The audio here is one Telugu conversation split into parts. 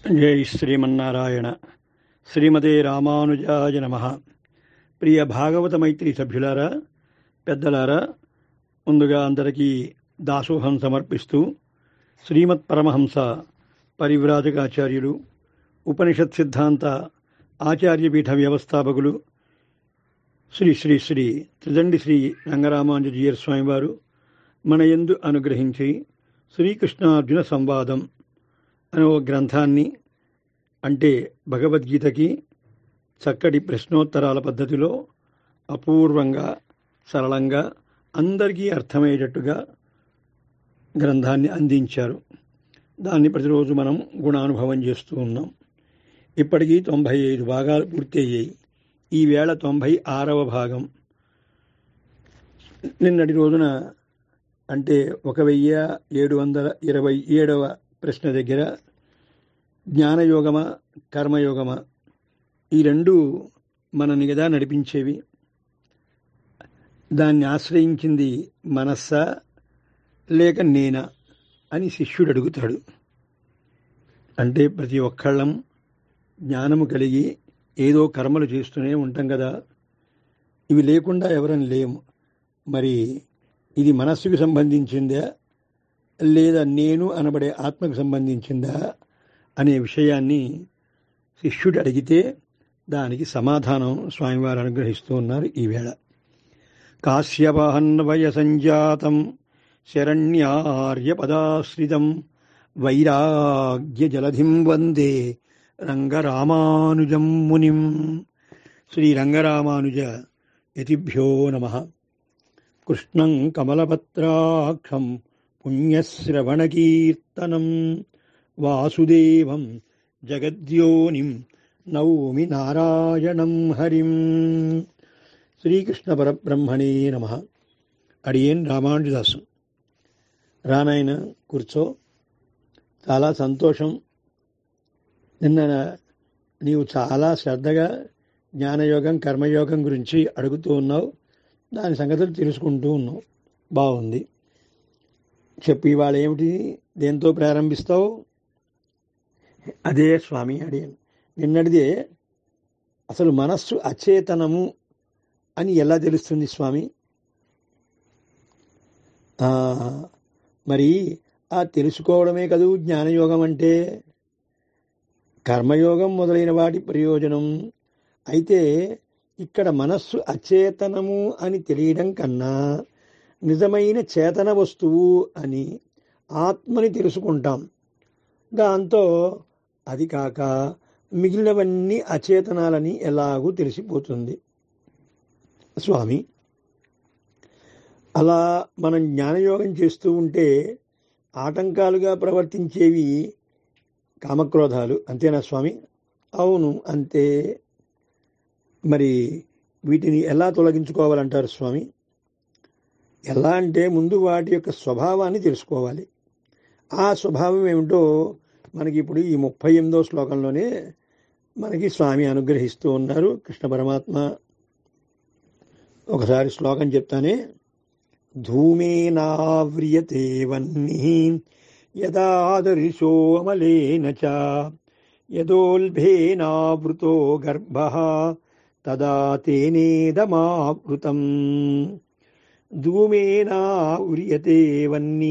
జై శ్రీమన్నారాయణ శ్రీమతే రామానుజాయ నమ ప్రియ భాగవత మైత్రి సభ్యులారా పెద్దలారా ముందుగా అందరికీ దాసోహం సమర్పిస్తూ శ్రీమత్ పరమహంస పరివ్రాజకాచార్యులు ఉపనిషత్ సిద్ధాంత ఆచార్యపీఠ వ్యవస్థాపకులు శ్రీ శ్రీ శ్రీ త్రిదండి శ్రీ రంగరామానుజీయర్ స్వామివారు మన యందు అనుగ్రహించి శ్రీకృష్ణార్జున సంవాదం అనే ఓ గ్రంథాన్ని అంటే భగవద్గీతకి చక్కటి ప్రశ్నోత్తరాల పద్ధతిలో అపూర్వంగా సరళంగా అందరికీ అర్థమయ్యేటట్టుగా గ్రంథాన్ని అందించారు దాన్ని ప్రతిరోజు మనం గుణానుభవం చేస్తూ ఉన్నాం ఇప్పటికీ తొంభై ఐదు భాగాలు పూర్తయ్యాయి ఈవేళ తొంభై ఆరవ భాగం నిన్నటి రోజున అంటే ఒక వెయ్యి ఏడు వందల ఇరవై ఏడవ ప్రశ్న దగ్గర జ్ఞానయోగమా కర్మయోగమా ఈ రెండు మనని కదా నడిపించేవి దాన్ని ఆశ్రయించింది మనస్సా లేక నేనా అని శిష్యుడు అడుగుతాడు అంటే ప్రతి ఒక్కళ్ళం జ్ఞానము కలిగి ఏదో కర్మలు చేస్తూనే ఉంటాం కదా ఇవి లేకుండా ఎవరని లేము మరి ఇది మనస్సుకు సంబంధించిందా లేదా నేను అనబడే ఆత్మకు సంబంధించిందా అనే విషయాన్ని శిష్యుడు అడిగితే దానికి సమాధానం స్వామివారు అనుగ్రహిస్తూ ఉన్నారు ఈవేళ కాశ్యపహన్వయ సంజాతం శరణ్యార్యపదాశ్రితం వైరాగ్య జలధిం వందే రంగరామానుజం మునిం శ్రీ రంగరామానుజ యతిభ్యో నమ కృష్ణం కమలపత్రాక్షం పుణ్యశ్రవణకీర్తనం వాసుదేవం జగద్యోనిం నౌమి నారాయణం హరిం శ్రీకృష్ణ పరబ్రహ్మణే నమ అడియేన్ రామానుజదాసు రానాయన కూర్చో చాలా సంతోషం నిన్న నీవు చాలా శ్రద్ధగా జ్ఞానయోగం కర్మయోగం గురించి అడుగుతూ ఉన్నావు దాని సంగతులు తెలుసుకుంటూ ఉన్నావు బాగుంది చెప్పు ఇవాళ ఏమిటి దేంతో ప్రారంభిస్తావు అదే స్వామి అడిగాను నిన్నటిదే అసలు మనస్సు అచేతనము అని ఎలా తెలుస్తుంది స్వామి మరి ఆ తెలుసుకోవడమే కదూ జ్ఞానయోగం అంటే కర్మయోగం మొదలైన వాటి ప్రయోజనం అయితే ఇక్కడ మనస్సు అచేతనము అని తెలియడం కన్నా నిజమైన చేతన వస్తువు అని ఆత్మని తెలుసుకుంటాం దాంతో అది కాక మిగిలినవన్నీ అచేతనాలని ఎలాగూ తెలిసిపోతుంది స్వామి అలా మనం జ్ఞానయోగం చేస్తూ ఉంటే ఆటంకాలుగా ప్రవర్తించేవి కామక్రోధాలు అంతేనా స్వామి అవును అంతే మరి వీటిని ఎలా తొలగించుకోవాలంటారు స్వామి ఎలా అంటే ముందు వాటి యొక్క స్వభావాన్ని తెలుసుకోవాలి ఆ స్వభావం ఏమిటో మనకి ఇప్పుడు ఈ ముప్పై ఎనిమిదో శ్లోకంలోనే మనకి స్వామి అనుగ్రహిస్తూ ఉన్నారు కృష్ణ పరమాత్మ ఒకసారి శ్లోకం చెప్తానే ధూమేనావ్రియతే వన్ని యదాదర్శో అమలేన చ యదోల్భేనావృతో గర్భ తదా తేనేదమావృతం ధూమేనావ్రియతే వన్ని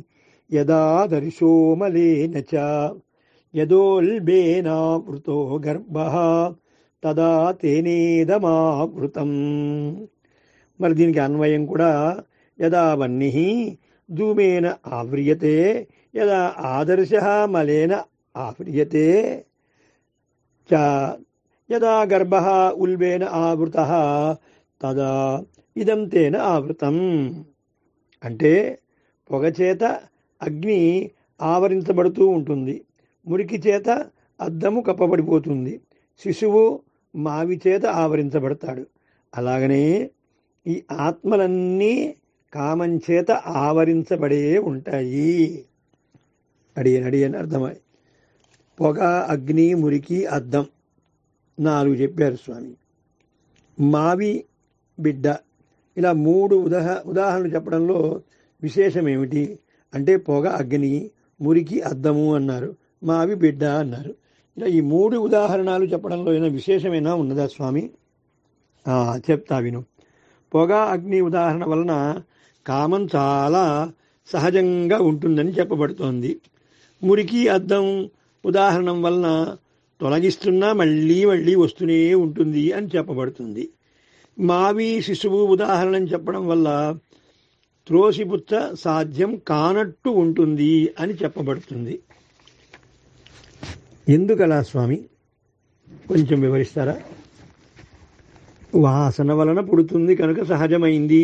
యదాదర్శోమలేన చ యదోల్బేనావృతో గర్భ తదా తేనేదమావృతం మరి దీనికి అన్వయం కూడా యదా వన్ని ధూమేన ఆవ్రియతే యదా ఆదర్శ మలేన ఆవ్రియతే చ యదా గర్భ ఉల్బేన ఆవృత తదా ఇదం తేన ఆవృతం అంటే పొగచేత అగ్ని ఆవరించబడుతూ ఉంటుంది మురికి చేత అద్దము కప్పబడిపోతుంది శిశువు మావి చేత ఆవరించబడతాడు అలాగనే ఈ ఆత్మలన్నీ కామం చేత ఆవరించబడే ఉంటాయి అడియన్ అడియన్ అర్థమై పొగ అగ్ని మురికి అద్దం నాలుగు చెప్పారు స్వామి మావి బిడ్డ ఇలా మూడు ఉదాహ ఉదాహరణలు చెప్పడంలో విశేషం ఏమిటి అంటే పొగ అగ్ని మురికి అద్దము అన్నారు మావి బిడ్డ అన్నారు ఇలా ఈ మూడు ఉదాహరణలు చెప్పడంలో ఏమైనా విశేషమైనా ఉన్నదా స్వామి ఆ, చెప్తా విను పొగ అగ్ని ఉదాహరణ వలన కామం చాలా సహజంగా ఉంటుందని చెప్పబడుతోంది మురికి అద్దం ఉదాహరణం వలన తొలగిస్తున్నా మళ్ళీ మళ్ళీ వస్తూనే ఉంటుంది అని చెప్పబడుతుంది మావి శిశువు ఉదాహరణం చెప్పడం వల్ల త్రోసిపుచ్చ సాధ్యం కానట్టు ఉంటుంది అని చెప్పబడుతుంది ఎందుకలా స్వామి కొంచెం వివరిస్తారా వాసన వలన పుడుతుంది కనుక సహజమైంది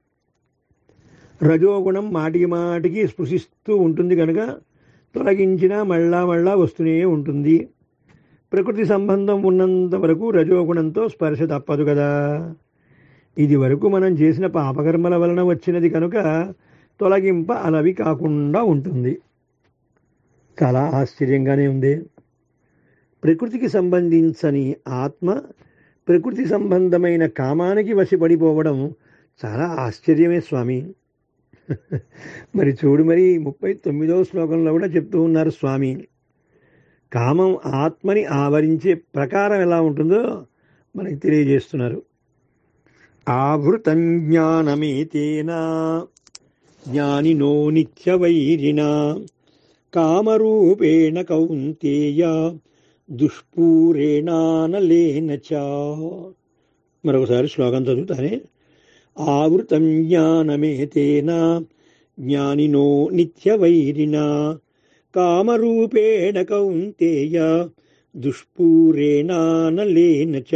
రజోగుణం మాటికి మాటికి స్పృశిస్తూ ఉంటుంది కనుక తొలగించినా మళ్ళా మళ్ళా వస్తూనే ఉంటుంది ప్రకృతి సంబంధం ఉన్నంత వరకు రజోగుణంతో స్పర్శ తప్పదు కదా ఇది వరకు మనం చేసిన పాపకర్మల వలన వచ్చినది కనుక తొలగింప అలవి కాకుండా ఉంటుంది చాలా ఆశ్చర్యంగానే ఉంది ప్రకృతికి సంబంధించని ఆత్మ ప్రకృతి సంబంధమైన కామానికి వశపడిపోవడం చాలా ఆశ్చర్యమే స్వామి మరి చూడు మరి ముప్పై తొమ్మిదవ శ్లోకంలో కూడా చెప్తూ ఉన్నారు స్వామి కామం ఆత్మని ఆవరించే ప్రకారం ఎలా ఉంటుందో మనకి తెలియజేస్తున్నారు ఆవృతం జ్ఞానమేతేనా జ్ఞానినో నిత్యవైరిణ కామరూపేణ కౌంతేయ దుష్పూరేణానలేన చ మరొకసారి శ్లోకం చదువుతానే ఆవృతం జ్ఞానమేతేన జ్ఞానినో నిత్యవైరిణ కామరూపేణ కౌంతేయ దుష్పూరేణానలేన చ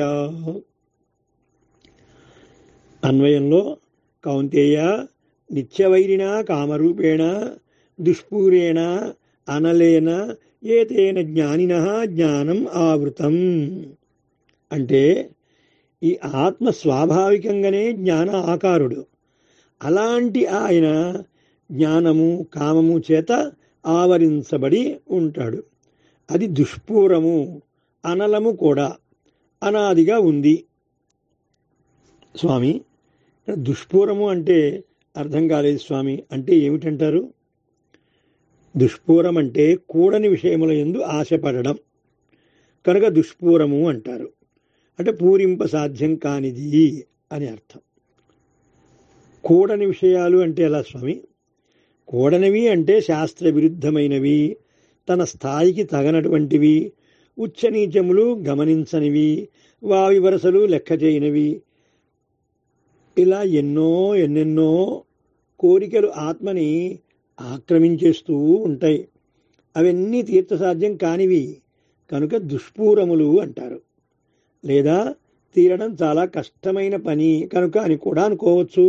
అన్వయంలో కౌంతేయ నిత్యవైరిణ కామరూపేణ దుష్పూరేణ అనలేన ఏతేన జ్ఞానిన జ్ఞానం ఆవృతం అంటే ఈ ఆత్మ స్వాభావికంగానే జ్ఞాన ఆకారుడు అలాంటి ఆయన జ్ఞానము కామము చేత ఆవరించబడి ఉంటాడు అది దుష్పూరము అనలము కూడా అనాదిగా ఉంది స్వామి దుష్పూరము అంటే అర్థం కాలేదు స్వామి అంటే ఏమిటంటారు దుష్పూరం అంటే కూడని విషయముల ఎందు ఆశపడడం కనుక దుష్పూరము అంటారు అంటే పూరింప సాధ్యం కానిది అని అర్థం కూడని విషయాలు అంటే ఎలా స్వామి కూడనివి అంటే శాస్త్ర విరుద్ధమైనవి తన స్థాయికి తగనటువంటివి ఉచ్చనీచములు గమనించనివి వావి వరసలు లెక్క చేయనివి ఇలా ఎన్నో ఎన్నెన్నో కోరికలు ఆత్మని ఆక్రమించేస్తూ ఉంటాయి అవన్నీ తీర్థసాధ్యం కానివి కనుక దుష్పూరములు అంటారు లేదా తీరడం చాలా కష్టమైన పని కనుక అని కూడా అనుకోవచ్చు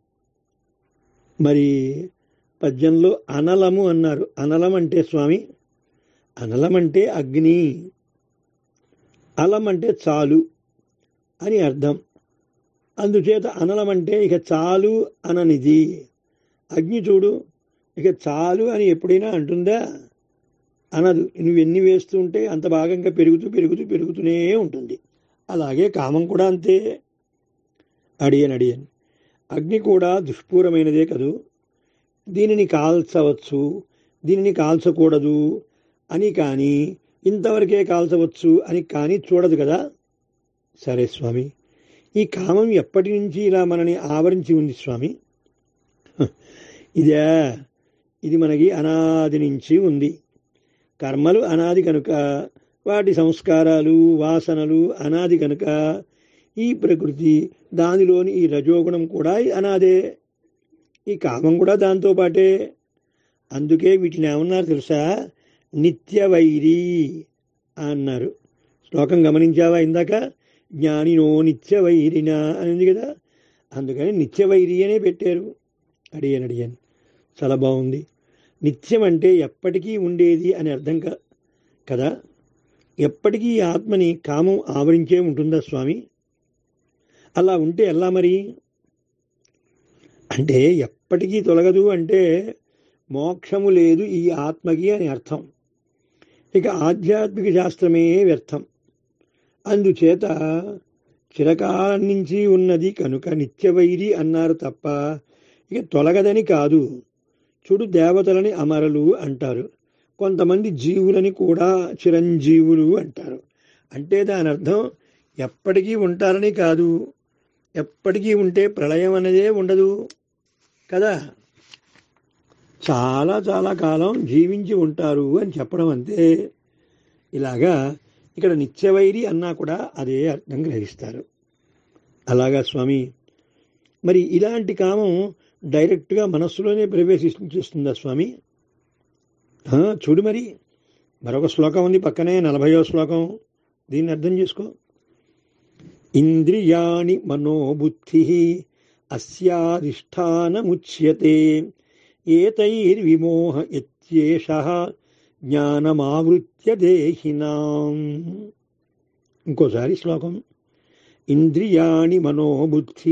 మరి పద్యంలో అనలము అన్నారు అనలం అంటే స్వామి అనలం అంటే అగ్ని అలం అంటే చాలు అని అర్థం అందుచేత అనలం అంటే ఇక చాలు అననిది అగ్ని చూడు ఇక చాలు అని ఎప్పుడైనా అంటుందా అనదు నువ్వు ఎన్ని వేస్తుంటే అంత భాగంగా పెరుగుతూ పెరుగుతూ పెరుగుతూనే ఉంటుంది అలాగే కామం కూడా అంతే అడియన్ అడియన్ అగ్ని కూడా దుష్పూరమైనదే కదూ దీనిని కాల్చవచ్చు దీనిని కాల్చకూడదు అని కానీ ఇంతవరకే కాల్చవచ్చు అని కానీ చూడదు కదా సరే స్వామి ఈ కామం ఎప్పటి నుంచి ఇలా మనని ఆవరించి ఉంది స్వామి హ, ఇదే ఇది మనకి అనాది నుంచి ఉంది కర్మలు అనాది కనుక వాటి సంస్కారాలు వాసనలు అనాది కనుక ఈ ప్రకృతి దానిలోని ఈ రజోగుణం కూడా అనాదే ఈ కామం కూడా దాంతో పాటే అందుకే వీటిని ఏమన్నారు తెలుసా నిత్యవైరి అన్నారు శ్లోకం గమనించావా ఇందాక జ్ఞానినో నిత్యవైరిన అని ఉంది కదా అందుకని నిత్యవైరి అనే పెట్టారు అడిగాను అడిగాను చాలా బాగుంది నిత్యం అంటే ఎప్పటికీ ఉండేది అని అర్థం క- కదా ఎప్పటికీ ఈ ఆత్మని కామం ఆవరించే ఉంటుందా స్వామి అలా ఉంటే ఎలా మరి అంటే ఎప్పటికీ తొలగదు అంటే మోక్షము లేదు ఈ ఆత్మకి అని అర్థం ఇక ఆధ్యాత్మిక శాస్త్రమే వ్యర్థం అందుచేత చిరకాలం నుంచి ఉన్నది కనుక నిత్యవైరి అన్నారు తప్ప ఇక తొలగదని కాదు చూడు దేవతలని అమరలు అంటారు కొంతమంది జీవులని కూడా చిరంజీవులు అంటారు అంటే దాని అర్థం ఎప్పటికీ ఉంటారని కాదు ఎప్పటికీ ఉంటే ప్రళయం అనేదే ఉండదు కదా చాలా చాలా కాలం జీవించి ఉంటారు అని చెప్పడం అంతే ఇలాగా ఇక్కడ నిత్యవైరి అన్నా కూడా అదే అర్థం గ్రహిస్తారు అలాగా స్వామి మరి ఇలాంటి కామం డైరెక్ట్గా మనస్సులోనే ప్రవేశిస్తుందా స్వామి ఆ, చూడు మరి మరొక శ్లోకం ఉంది పక్కనే నలభయో శ్లోకం దీన్ని అర్థం చేసుకో ఇంద్రియాణి మనోబుద్ధి అస్యాధిష్టానముచ్యతే ఏతైర్విమోహ ఇత్యేష జ్ఞానమావృత్య దేహినాం ఇంకోసారి శ్లోకం ఇంద్రియాణి మనోబుద్ధి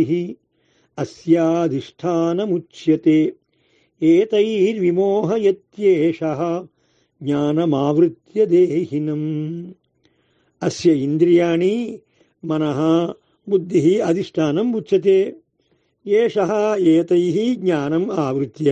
అస్యాధిష్టానముచ్యతే ఏతైర్విమోహ యత్యేష జ్ఞానమావృత్య దేహినం అస్య ఇంద్రియాణి మనః బుద్ధి అధిష్టానం ఉచ్యతే ఏష ఏతై జ్ఞానం ఆవృత్య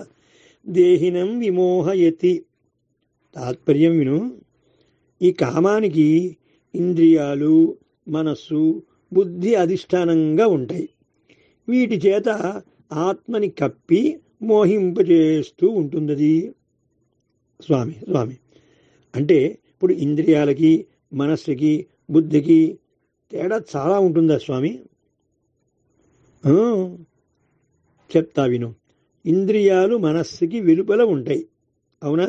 దేహినం విమోహయతి తాత్పర్యం విను ఈ కామానికి ఇంద్రియాలు మనస్సు బుద్ధి అధిష్టానంగా ఉంటాయి వీటి చేత ఆత్మని కప్పి మోహింపజేస్తూ ఉంటున్నది స్వామి స్వామి అంటే ఇప్పుడు ఇంద్రియాలకి మనస్సుకి బుద్ధికి తేడా చాలా ఉంటుందా స్వామి ఆ, చెప్తా విను ఇంద్రియాలు మనస్సుకి వెలుపల ఉంటాయి అవునా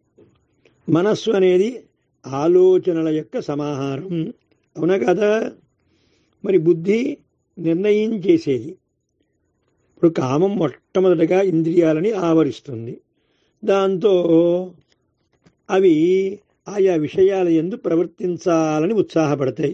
మనస్సు అనేది ఆలోచనల యొక్క సమాహారం అవునా కదా మరి బుద్ధి నిర్ణయం చేసేది ఇప్పుడు కామం మొట్టమొదటగా ఇంద్రియాలని ఆవరిస్తుంది దాంతో అవి ఆయా విషయాల ఎందు ప్రవర్తించాలని ఉత్సాహపడతాయి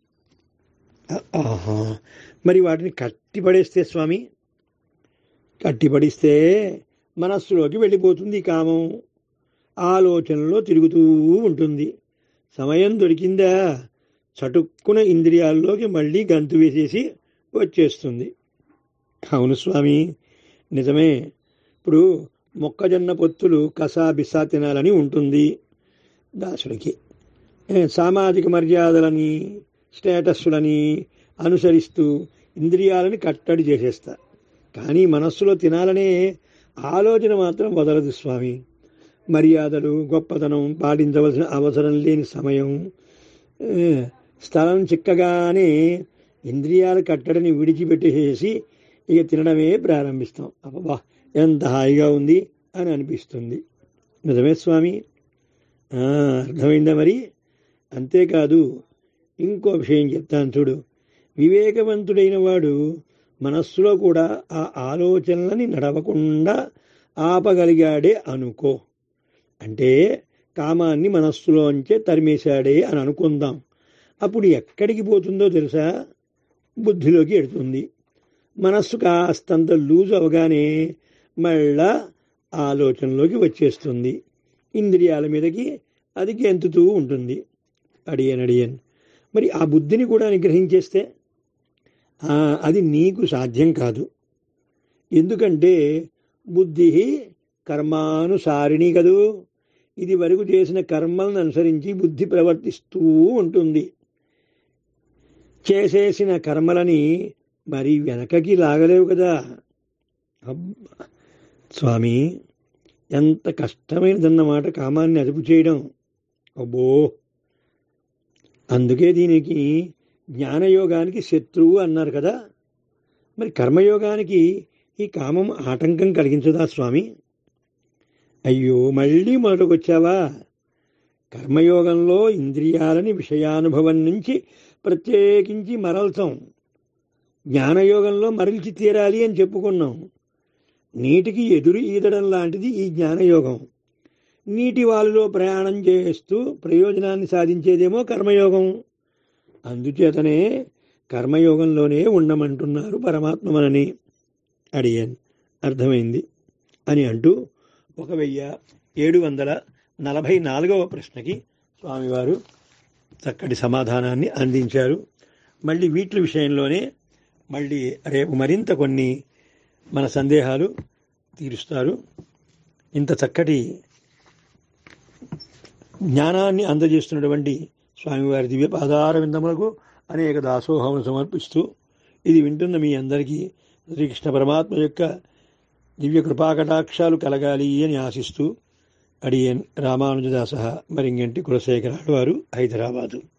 ఆ- ఆహా మరి వాటిని కట్టిపడేస్తే స్వామి కట్టిపడిస్తే మనస్సులోకి వెళ్ళిపోతుంది ఈ కామం ఆలోచనలో తిరుగుతూ ఉంటుంది సమయం దొరికిందా చటుక్కున ఇంద్రియాల్లోకి మళ్ళీ గంతు వేసేసి వచ్చేస్తుంది అవును స్వామి నిజమే ఇప్పుడు మొక్కజొన్న పొత్తులు కసా బిసా తినాలని ఉంటుంది దాసుడికి ఏ, సామాజిక మర్యాదలని స్టేటస్లని అనుసరిస్తూ ఇంద్రియాలని కట్టడి చేసేస్తా కానీ మనస్సులో తినాలనే ఆలోచన మాత్రం వదలదు స్వామి మర్యాదలు గొప్పతనం పాటించవలసిన అవసరం లేని సమయం ఏ, స్థలం చిక్కగానే ఇంద్రియాల కట్టడిని విడిచిపెట్టేసి ఇక తినడమే ప్రారంభిస్తాం అబ్బా ఎంత హాయిగా ఉంది అని అనిపిస్తుంది నిజమే స్వామి ఆ, అర్థమైందా మరి అంతేకాదు ఇంకో విషయం చెప్తాను చూడు వివేకవంతుడైన వాడు మనస్సులో కూడా ఆ ఆలోచనలని నడవకుండా ఆపగలిగాడే అనుకో అంటే కామాన్ని మనస్సులోంచే తరిమేశాడే అని అనుకుందాం అప్పుడు ఎక్కడికి పోతుందో తెలుసా బుద్ధిలోకి ఎడుతుంది మనస్సు కాస్తంత లూజ్ అవగానే మళ్ళా ఆలోచనలోకి వచ్చేస్తుంది ఇంద్రియాల మీదకి అది గెంతుతూ ఉంటుంది అడియన్ అడియన్ మరి ఆ బుద్ధిని కూడా నిగ్రహించేస్తే ఆ, అది నీకు సాధ్యం కాదు ఎందుకంటే బుద్ధి కర్మానుసారిణి కదూ ఇది వరకు చేసిన కర్మలను అనుసరించి బుద్ధి ప్రవర్తిస్తూ ఉంటుంది చేసేసిన కర్మలని మరి వెనకకి లాగలేవు కదా అబ్బా స్వామి ఎంత కష్టమైనదన్నమాట కామాన్ని అదుపు చేయడం అబ్బో అందుకే దీనికి జ్ఞానయోగానికి శత్రువు అన్నారు కదా మరి కర్మయోగానికి ఈ కామం ఆటంకం కలిగించదా స్వామి అయ్యో మళ్ళీ మొదలుకొచ్చావా కర్మయోగంలో ఇంద్రియాలని విషయానుభవం నుంచి ప్రత్యేకించి మరల్చాం జ్ఞానయోగంలో మరల్చి తీరాలి అని చెప్పుకున్నాం నీటికి ఎదురు ఈదడం లాంటిది ఈ జ్ఞానయోగం నీటి వాలులో ప్రయాణం చేస్తూ ప్రయోజనాన్ని సాధించేదేమో కర్మయోగం అందుచేతనే కర్మయోగంలోనే ఉండమంటున్నారు పరమాత్మ మనని అడిగాను అర్థమైంది అని అంటూ ఒక వెయ్యి ఏడు వందల నలభై నాలుగవ ప్రశ్నకి స్వామివారు చక్కటి సమాధానాన్ని అందించారు మళ్ళీ వీటి విషయంలోనే మళ్ళీ రేపు మరింత కొన్ని మన సందేహాలు తీరుస్తారు ఇంత చక్కటి జ్ఞానాన్ని అందజేస్తున్నటువంటి స్వామివారి దివ్య పాదార విందములకు అనేక దాసోహములు సమర్పిస్తూ ఇది వింటున్న మీ అందరికీ శ్రీకృష్ణ పరమాత్మ యొక్క దివ్య కృపాకటాక్షాలు కలగాలి అని ఆశిస్తూ అడియన్ రామానుజదాస మరింగంటి కులశేఖరాడు వారు హైదరాబాదు